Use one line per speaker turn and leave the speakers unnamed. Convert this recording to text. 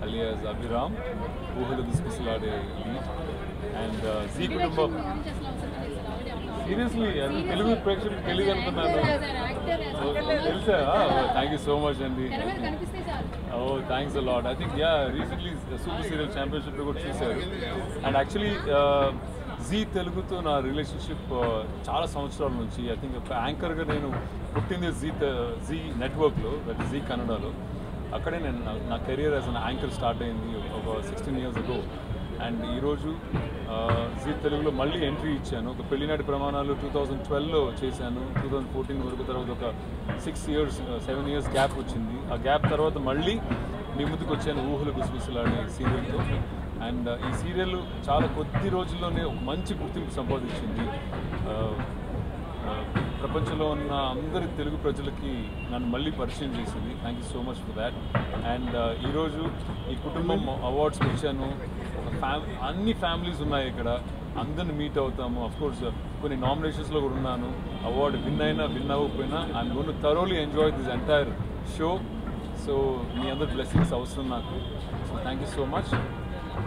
alias Abhiram Oohalu Gusagusalade lead and Zee కుటుంబం seriously అది తెలుగు ప్రేక్షకులకు తెలియదు అనుకున్నాను తెలుసా థ్యాంక్ యూ సో మచ్ అండి
కనిపిస్తే చాలు
oh thanks lot I think yeah recently super serial championship కూడా చూశారు అండ్ యాక్చువల్లీ జీ తెలుగుతో నా రిలేషన్షిప్ చాలా సంవత్సరాల నుంచి ఐ థింక్ యాంకర్గా నేను పుట్టింది జీ జీ నెట్వర్క్లో దట్ జీ కన్నడలో అక్కడే నేను నా- నా career as an anchor start అయింది ఒక సిక్స్టీన్ ఇయర్స్ అగో అండ్ ఈరోజు జీ తెలుగులో మళ్ళీ ఎంట్రీ ఇచ్చాను ఒక పెళ్లినాటి ప్రమాణాలు టూ థౌజండ్ ట్వెల్వ్లో చేశాను టూ థౌజండ్ ఫోర్టీన్ వరకు తర్వాత ఒక six years seven years gap వచ్చింది ఆ గ్యాప్ తర్వాత మళ్ళీ మీ ముందుకు వచ్చాను ఊహలు గుసగుసలాడే సీరియల్తో అండ్ ఈ సీరియల్ చాలా కొద్ది రోజుల్లోనే ఒక మంచి గుర్తింపు సంపాదించింది ఆ, ఆ, ప్రపంచంలో ఉన్న అందరి తెలుగు ప్రజలకి నన్ను మళ్ళీ పరిచయం చేసింది thank you so much for that and ఈరోజు ఈ కుటుంబం అవార్డ్స్ వచ్చాను ఒక ఫ్యామ్ అన్ని ఫ్యామిలీస్ ఉన్నాయి ఇక్కడ అందరిని మీట్ అవుతాము అఫ్ కోర్స్ కొన్ని నామినేషన్స్లో కూడా ఉన్నాను అవార్డు విన్ అయినా విన్ అవ్వకపోయినా I'm gonna thoroughly enjoy this entire show so మీ అందరి బ్లెస్సింగ్స్ అవసరం నాకు so thank you so much